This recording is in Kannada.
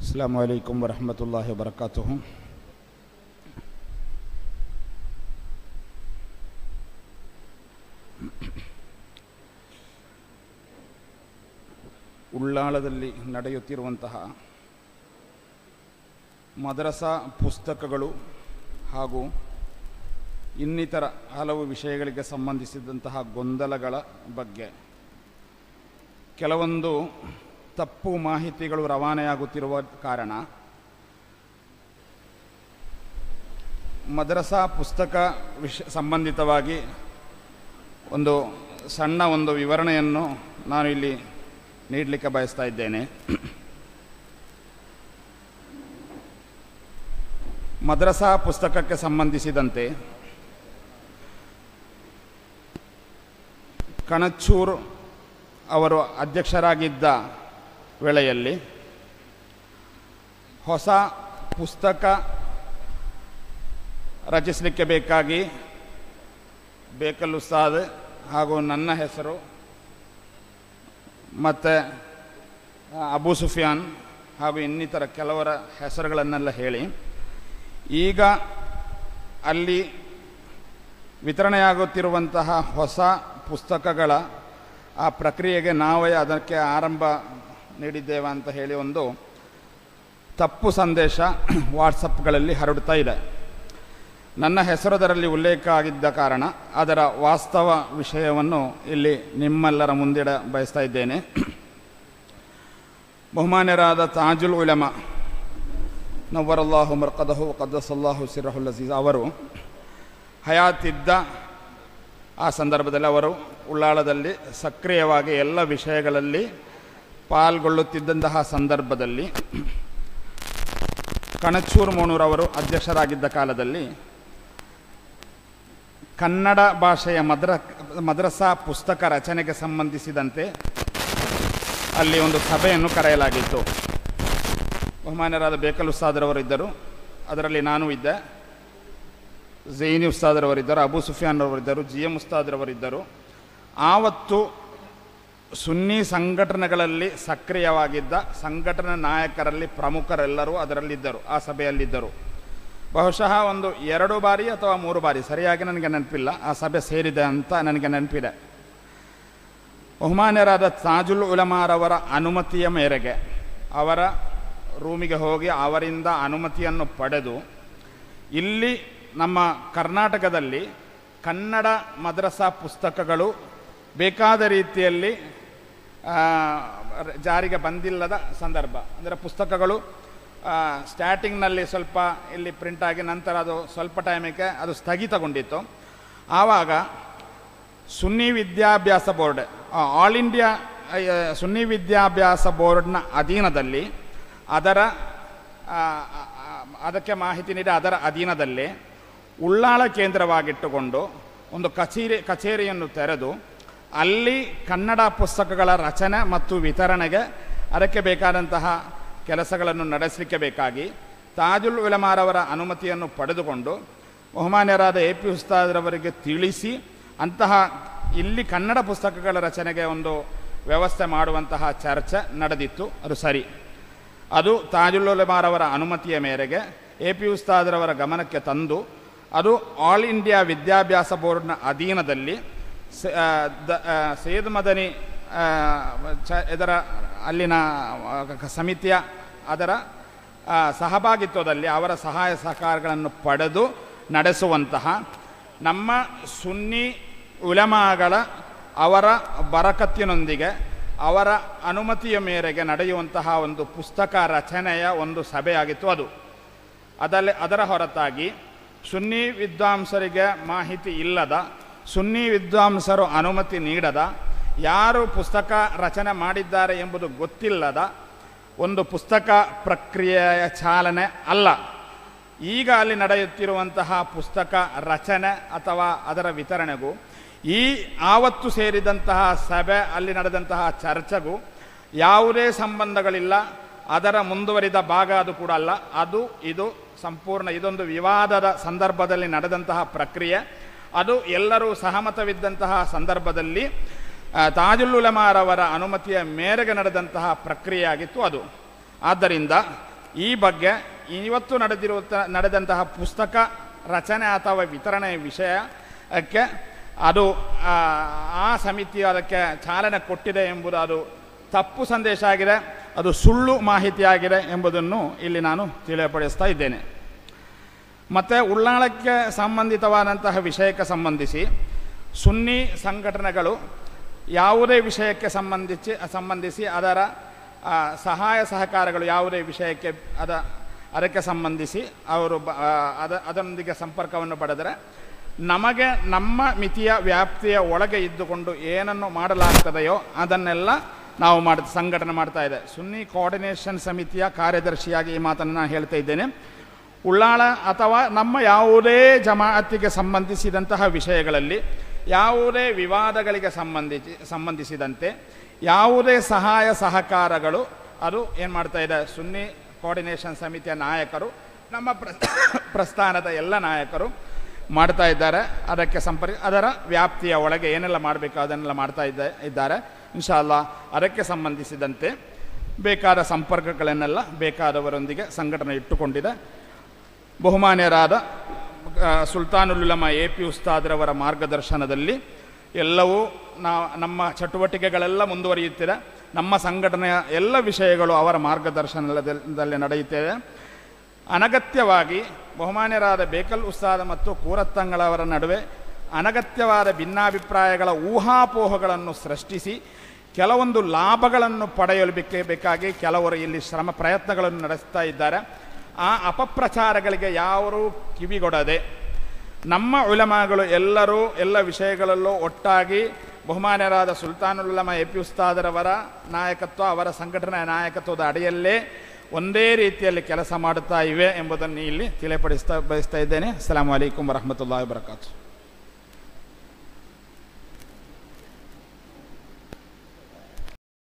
السلام عليكم ورحمة الله وبركاته ಉಳ್ಳಾಳದಲ್ಲಿ ನಡೆಯುತ್ತಿರುವಂತಹ ಮದರಸಾ ಪುಸ್ತಕಗಳು ಹಾಗೂ ಇನ್ನಿತರ ಹಲವು ವಿಷಯಗಳಿಗೆ ಸಂಬಂಧಿಸಿದಂತಹ ಗೊಂದಲಗಳ ಬಗ್ಗೆ ಕೆಲವೊಂದು ತಪ್ಪು ಮಾಹಿತಿಗಳು ರವಾನೆಯಾಗುತ್ತಿರುವ ಕಾರಣ ಮದ್ರಸಾ ಪುಸ್ತಕ ವಿಷ ಸಂಬಂಧಿತವಾಗಿ ಒಂದು ಸಣ್ಣ ಒಂದು ವಿವರಣೆಯನ್ನು ನಾನು ಇಲ್ಲಿ ನೀಡಲಿಕ್ಕೆ ಬಯಸ್ತಾ ಇದ್ದೇನೆ ಮದ್ರಸಾ ಪುಸ್ತಕಕ್ಕೆ ಸಂಬಂಧಿಸಿದಂತೆ ಕಣಚೂರು ಅವರು ಅಧ್ಯಕ್ಷರಾಗಿದ್ದ ವೇಳೆಯಲ್ಲಿ ಹೊಸ ಪುಸ್ತಕ ರಚಿಸಲಿಕ್ಕೆ ಬೇಕಾಗಿ ಬೇಕಲ್ ಉಸ್ತಾದ್ ಹಾಗೂ ನನ್ನ ಹೆಸರು ಮತ್ತು ಅಬು ಸುಫಿಯಾನ್ ಹಾಗೂ ಇನ್ನಿತರ ಕೆಲವರ ಹೆಸರುಗಳನ್ನೆಲ್ಲ ಹೇಳಿ ಈಗ ಅಲ್ಲಿ ವಿತರಣೆಯಾಗುತ್ತಿರುವಂತಹ ಹೊಸ ಪುಸ್ತಕಗಳ ಆ ಪ್ರಕ್ರಿಯೆಗೆ ನಾವೇ ಅದಕ್ಕೆ ಆರಂಭ ನೀಡಿದ್ದೇವೆ ಅಂತ ಹೇಳಿ ಒಂದು ತಪ್ಪು ಸಂದೇಶ ವಾಟ್ಸಪ್ಗಳಲ್ಲಿ ಹರಡುತ್ತಾ ಇದೆ ನನ್ನ ಹೆಸರದರಲ್ಲಿ ಉಲ್ಲೇಖ ಆಗಿದ್ದ ಕಾರಣ ಅದರ ವಾಸ್ತವ ವಿಷಯವನ್ನು ಇಲ್ಲಿ ನಿಮ್ಮೆಲ್ಲರ ಮುಂದಿಡ ಬಯಸ್ತಾ ಇದ್ದೇನೆ ಬಹುಮಾನ್ಯರಾದ ತಾಜುಲ್ ಉಲಮ ನವ್ವರಲ್ಲಾಹು ಮರ್ಕದಹು ಕದ್ದಸಲ್ಲಾಹು ಸಿರಹುಲ್ ಅಜೀಜ್ ಅವರು ಹಯಾತಿದ್ದ ಆ ಸಂದರ್ಭದಲ್ಲಿ ಅವರು ಉಳ್ಳಾಳದಲ್ಲಿ ಸಕ್ರಿಯವಾಗಿ ಎಲ್ಲ ವಿಷಯಗಳಲ್ಲಿ ಪಾಲ್ಗೊಳ್ಳುತ್ತಿದ್ದಂತಹ ಸಂದರ್ಭದಲ್ಲಿ ಕಣಚೂರು ಮೋನೂರವರು ಅಧ್ಯಕ್ಷರಾಗಿದ್ದ ಕಾಲದಲ್ಲಿ ಕನ್ನಡ ಭಾಷೆಯ ಮದ್ರ ಮದ್ರಸಾ ಪುಸ್ತಕ ರಚನೆಗೆ ಸಂಬಂಧಿಸಿದಂತೆ ಅಲ್ಲಿ ಒಂದು ಸಭೆಯನ್ನು ಕರೆಯಲಾಗಿತ್ತು ಬಹುಮಾನ್ಯರಾದ ಬೇಕಲ್ ಉಸ್ತಾದರವರು ಇದ್ದರು ಅದರಲ್ಲಿ ನಾನು ಇದ್ದೆ ಝೈನಿ ಉಸ್ತಾದರವರಿದ್ದರು ಅಬು ಸುಫಿಯಾನ್ ಅವರಿದ್ದರು ಜಿ ಎಂ ಉಸ್ತಾದರವರಿದ್ದರು ಆವತ್ತು ಸುನ್ನಿ ಸಂಘಟನೆಗಳಲ್ಲಿ ಸಕ್ರಿಯವಾಗಿದ್ದ ಸಂಘಟನಾ ನಾಯಕರಲ್ಲಿ ಪ್ರಮುಖರೆಲ್ಲರೂ ಅದರಲ್ಲಿದ್ದರು ಆ ಸಭೆಯಲ್ಲಿದ್ದರು ಬಹುಶಃ ಒಂದು ಎರಡು ಬಾರಿ ಅಥವಾ ಮೂರು ಬಾರಿ ಸರಿಯಾಗಿ ನನಗೆ ನೆನಪಿಲ್ಲ ಆ ಸಭೆ ಸೇರಿದೆ ಅಂತ ನನಗೆ ನೆನಪಿದೆ ಬಹುಮಾನ್ಯರಾದ ತಾಜುಲ್ ಉಲಮಾರವರ ಅನುಮತಿಯ ಮೇರೆಗೆ ಅವರ ರೂಮಿಗೆ ಹೋಗಿ ಅವರಿಂದ ಅನುಮತಿಯನ್ನು ಪಡೆದು ಇಲ್ಲಿ ನಮ್ಮ ಕರ್ನಾಟಕದಲ್ಲಿ ಕನ್ನಡ ಮದ್ರಸಾ ಪುಸ್ತಕಗಳು ಬೇಕಾದ ರೀತಿಯಲ್ಲಿ ಜಾರಿಗೆ ಬಂದಿಲ್ಲದ ಸಂದರ್ಭ ಅಂದರೆ ಪುಸ್ತಕಗಳು ಸ್ಟಾರ್ಟಿಂಗ್ನಲ್ಲಿ ಸ್ವಲ್ಪ ಇಲ್ಲಿ ಪ್ರಿಂಟ್ ಆಗಿ ನಂತರ ಅದು ಸ್ವಲ್ಪ ಟೈಮಿಗೆ ಅದು ಸ್ಥಗಿತಗೊಂಡಿತ್ತು ಆವಾಗ ಸುನ್ನಿ ವಿದ್ಯಾಭ್ಯಾಸ ಬೋರ್ಡ್ ಆಲ್ ಇಂಡಿಯಾ ಸುನ್ನಿ ವಿದ್ಯಾಭ್ಯಾಸ ಬೋರ್ಡ್ನ ಅಧೀನದಲ್ಲಿ ಅದರ ಅದಕ್ಕೆ ಮಾಹಿತಿ ನೀಡಿ ಅದರ ಅಧೀನದಲ್ಲಿ ಉಳ್ಳಾಳ ಕೇಂದ್ರವಾಗಿಟ್ಟುಕೊಂಡು ಒಂದು ಕಚೇರಿ ಕಚೇರಿಯನ್ನು ತೆರೆದು ಅಲ್ಲಿ ಕನ್ನಡ ಪುಸ್ತಕಗಳ ರಚನೆ ಮತ್ತು ವಿತರಣೆಗೆ ಅದಕ್ಕೆ ಬೇಕಾದಂತಹ ಕೆಲಸಗಳನ್ನು ನಡೆಸಲಿಕ್ಕೆ ಬೇಕಾಗಿ ತಾಜುಲ್ ಉಲಮಾರವರ ಅನುಮತಿಯನ್ನು ಪಡೆದುಕೊಂಡು ಬಹುಮಾನ್ಯರಾದ ಎ ಪಿ ಉಸ್ತಾದ್ರವರಿಗೆ ತಿಳಿಸಿ ಅಂತಹ ಇಲ್ಲಿ ಕನ್ನಡ ಪುಸ್ತಕಗಳ ರಚನೆಗೆ ಒಂದು ವ್ಯವಸ್ಥೆ ಮಾಡುವಂತಹ ಚರ್ಚೆ ನಡೆದಿತ್ತು ಅದು ಸರಿ ಅದು ತಾಜುಲ್ ಉಲಮಾರವರ ಅನುಮತಿಯ ಮೇರೆಗೆ ಎ ಪಿ ಉಸ್ತಾದ್ರವರ ಗಮನಕ್ಕೆ ತಂದು ಅದು ಆಲ್ ಇಂಡಿಯಾ ವಿದ್ಯಾಭ್ಯಾಸ ಬೋರ್ಡ್ನ ಅಧೀನದಲ್ಲಿ ಸೈಯದ್ ಮದನಿ ಚ ಇದರ ಅಲ್ಲಿನ ಸಮಿತಿಯ ಅದರ ಸಹಭಾಗಿತ್ವದಲ್ಲಿ ಅವರ ಸಹಾಯ ಸಹಕಾರಗಳನ್ನು ಪಡೆದು ನಡೆಸುವಂತಹ ನಮ್ಮ ಸುನ್ನಿ ಉಲಮಾಗಳ ಅವರ ಬರಕತ್ತಿನೊಂದಿಗೆ ಅವರ ಅನುಮತಿಯ ಮೇರೆಗೆ ನಡೆಯುವಂತಹ ಒಂದು ಪುಸ್ತಕ ರಚನೆಯ ಒಂದು ಸಭೆಯಾಗಿತ್ತು ಅದು ಅದರಲ್ಲಿ ಅದರ ಹೊರತಾಗಿ ಸುನ್ನಿ ವಿದ್ವಾಂಸರಿಗೆ ಮಾಹಿತಿ ಇಲ್ಲದ ಸುನ್ನಿ ವಿದ್ವಾಂಸರು ಅನುಮತಿ ನೀಡದ ಯಾರು ಪುಸ್ತಕ ರಚನೆ ಮಾಡಿದ್ದಾರೆ ಎಂಬುದು ಗೊತ್ತಿಲ್ಲದ ಒಂದು ಪುಸ್ತಕ ಪ್ರಕ್ರಿಯೆಯ ಚಾಲನೆ ಅಲ್ಲ ಈಗ ಅಲ್ಲಿ ನಡೆಯುತ್ತಿರುವಂತಹ ಪುಸ್ತಕ ರಚನೆ ಅಥವಾ ಅದರ ವಿತರಣೆಗೂ ಈ ಆವತ್ತು ಸೇರಿದಂತಹ ಸಭೆ ಅಲ್ಲಿ ನಡೆದಂತಹ ಚರ್ಚೆಗೂ ಯಾವುದೇ ಸಂಬಂಧಗಳಿಲ್ಲ ಅದರ ಮುಂದುವರಿದ ಭಾಗ ಅದು ಕೂಡ ಅಲ್ಲ ಅದು ಇದು ಸಂಪೂರ್ಣ ಇದೊಂದು ವಿವಾದದ ಸಂದರ್ಭದಲ್ಲಿ ನಡೆದಂತಹ ಪ್ರಕ್ರಿಯೆ ಅದು ಎಲ್ಲರೂ ಸಹಮತವಿದ್ದಂತಹ ಸಂದರ್ಭದಲ್ಲಿ ತಾಜುಲ್ ಉಲಮಾರವರ ಅನುಮತಿಯ ಮೇರೆಗೆ ನಡೆದಂತಹ ಪ್ರಕ್ರಿಯೆಯಾಗಿತ್ತು ಅದು ಆದ್ದರಿಂದ ಈ ಬಗ್ಗೆ ಇವತ್ತು ನಡೆದಿರುವ ನಡೆದಂತಹ ಪುಸ್ತಕ ರಚನೆ ಅಥವಾ ವಿತರಣೆ ವಿಷಯಕ್ಕೆ ಅದು ಆ, ಆ ಸಮಿತಿಯು ಅದಕ್ಕೆ ಚಾಲನೆ ಕೊಟ್ಟಿದೆ ಎಂಬುದು ಅದು ತಪ್ಪು ಸಂದೇಶ ಆಗಿದೆ ಅದು ಸುಳ್ಳು ಮಾಹಿತಿಯಾಗಿದೆ ಎಂಬುದನ್ನು ಇಲ್ಲಿ ನಾನು ತಿಳಿಯಪಡಿಸ್ತಾ ಇದ್ದೇನೆ ಮತ್ತು ಉಳ್ಳಾಳಕ್ಕೆ ಸಂಬಂಧಿತವಾದಂತಹ ವಿಷಯಕ್ಕೆ ಸಂಬಂಧಿಸಿ ಸುನ್ನಿ ಸಂಘಟನೆಗಳು ಯಾವುದೇ ವಿಷಯಕ್ಕೆ ಸಂಬಂಧಿಸಿ ಸಂಬಂಧಿಸಿ ಅದರ ಆ, ಸಹಾಯ ಸಹಕಾರಗಳು ಯಾವುದೇ ವಿಷಯಕ್ಕೆ ಅದ ಅದಕ್ಕೆ ಸಂಬಂಧಿಸಿ ಅವರು ಬ ಆ, ಅದ ಅದರೊಂದಿಗೆ ಸಂಪರ್ಕವನ್ನು ಪಡೆದರೆ ನಮಗೆ ನಮ್ಮ ಮಿತಿಯ ವ್ಯಾಪ್ತಿಯ ಒಳಗೆ ಇದ್ದುಕೊಂಡು ಏನನ್ನು ಮಾಡಲಾಗ್ತದೆಯೋ ಅದನ್ನೆಲ್ಲ ನಾವು ಮಾಡಿ ಸಂಘಟನೆ ಮಾಡ್ತಾ ಇದೆ ಸುನ್ನಿ ಕೋಆರ್ಡಿನೇಷನ್ ಸಮಿತಿಯ ಕಾರ್ಯದರ್ಶಿಯಾಗಿ ಈ ಮಾತನ್ನು ನಾನು ಹೇಳ್ತಾ ಇದ್ದೇನೆ ಉಳ್ಳಾಳ ಅಥವಾ ನಮ್ಮ ಯಾವುದೇ ಜಮಾಅತ್ತಿಗೆ ಸಂಬಂಧಿಸಿದಂತಹ ವಿಷಯಗಳಲ್ಲಿ ಯಾವುದೇ ವಿವಾದಗಳಿಗೆ ಸಂಬಂಧಿಸಿ ಸಂಬಂಧಿಸಿದಂತೆ ಯಾವುದೇ ಸಹಾಯ ಸಹಕಾರಗಳು ಅದು ಏನು ಮಾಡ್ತಾ ಇದೆ ಸುನ್ನಿ ಕೋಆರ್ಡಿನೇಷನ್ ಸಮಿತಿಯ ನಾಯಕರು ನಮ್ಮ ಪ್ರ ಪ್ರಸ್ಥಾನದ ಎಲ್ಲ ನಾಯಕರು ಮಾಡ್ತಾ ಇದ್ದಾರೆ ಅದಕ್ಕೆ ಸಂಪರ್ಕ ಅದರ ವ್ಯಾಪ್ತಿಯ ಒಳಗೆ ಏನೆಲ್ಲ ಮಾಡಬೇಕು ಅದನ್ನೆಲ್ಲ ಮಾಡ್ತಾ ಇದ್ದ ಇದ್ದಾರೆ ಇನ್ಶಾಲ್ಲ ಅದಕ್ಕೆ ಸಂಬಂಧಿಸಿದಂತೆ ಬೇಕಾದ ಸಂಪರ್ಕಗಳನ್ನೆಲ್ಲ ಬೇಕಾದವರೊಂದಿಗೆ ಸಂಘಟನೆ ಇಟ್ಟುಕೊಂಡಿದೆ ಬಹುಮಾನ್ಯರಾದ ಆ, ಸುಲ್ತಾನುಲ್ಲಮ ಎ ಪಿ ಉಸ್ತಾದ್ರವರ ಮಾರ್ಗದರ್ಶನದಲ್ಲಿ ಎಲ್ಲವೂ ನಾ ನಮ್ಮ ಚಟುವಟಿಕೆಗಳೆಲ್ಲ ಮುಂದುವರಿಯುತ್ತಿದೆ ನಮ್ಮ ಸಂಘಟನೆಯ ಎಲ್ಲ ವಿಷಯಗಳು ಅವರ ಮಾರ್ಗದರ್ಶನದಲ್ಲಿ ನಡೆಯುತ್ತಿದೆ ಅನಗತ್ಯವಾಗಿ ಬಹುಮಾನ್ಯರಾದ ಬೇಕಲ್ ಉಸ್ತಾದ ಮತ್ತು ಕೂರತ್ತಂಗಳವರ ನಡುವೆ ಅನಗತ್ಯವಾದ ಭಿನ್ನಾಭಿಪ್ರಾಯಗಳ ಊಹಾಪೋಹಗಳನ್ನು ಸೃಷ್ಟಿಸಿ ಕೆಲವೊಂದು ಲಾಭಗಳನ್ನು ಪಡೆಯಲು ಬೇಕೇ ಬೇಕಾಗಿ ಕೆಲವರು ಇಲ್ಲಿ ಶ್ರಮ ಪ್ರಯತ್ನಗಳನ್ನು ನಡೆಸ್ತಾ ಇದ್ದಾರೆ ಆ ಅಪಪ್ರಚಾರಗಳಿಗೆ ಯಾರೂ ಕಿವಿಗೊಡದೆ ನಮ್ಮ ಉಲಮಾಗಳು ಎಲ್ಲರೂ ಎಲ್ಲ ವಿಷಯಗಳಲ್ಲೂ ಒಟ್ಟಾಗಿ ಬಹುಮಾನ್ಯರಾದ ಸುಲ್ತಾನುಲ್ಲಮ ಎ ಪಿ ಉಸ್ತಾದರವರ ನಾಯಕತ್ವ ಅವರ ಸಂಘಟನೆಯ ನಾಯಕತ್ವದ ಅಡಿಯಲ್ಲೇ ಒಂದೇ ರೀತಿಯಲ್ಲಿ ಕೆಲಸ ಮಾಡುತ್ತಾ ಇವೆ ಎಂಬುದನ್ನು ಇಲ್ಲಿ ತಿಳಿಪಡಿಸ್ತಾ ಬಯಸ್ತಾ ಇದ್ದೇನೆ ಅಸ್ಸಲಾಂ ವಲೈಕುಂ ವರಹಮತುಲ್ಲಾಹಿ ವಬರಕಾತು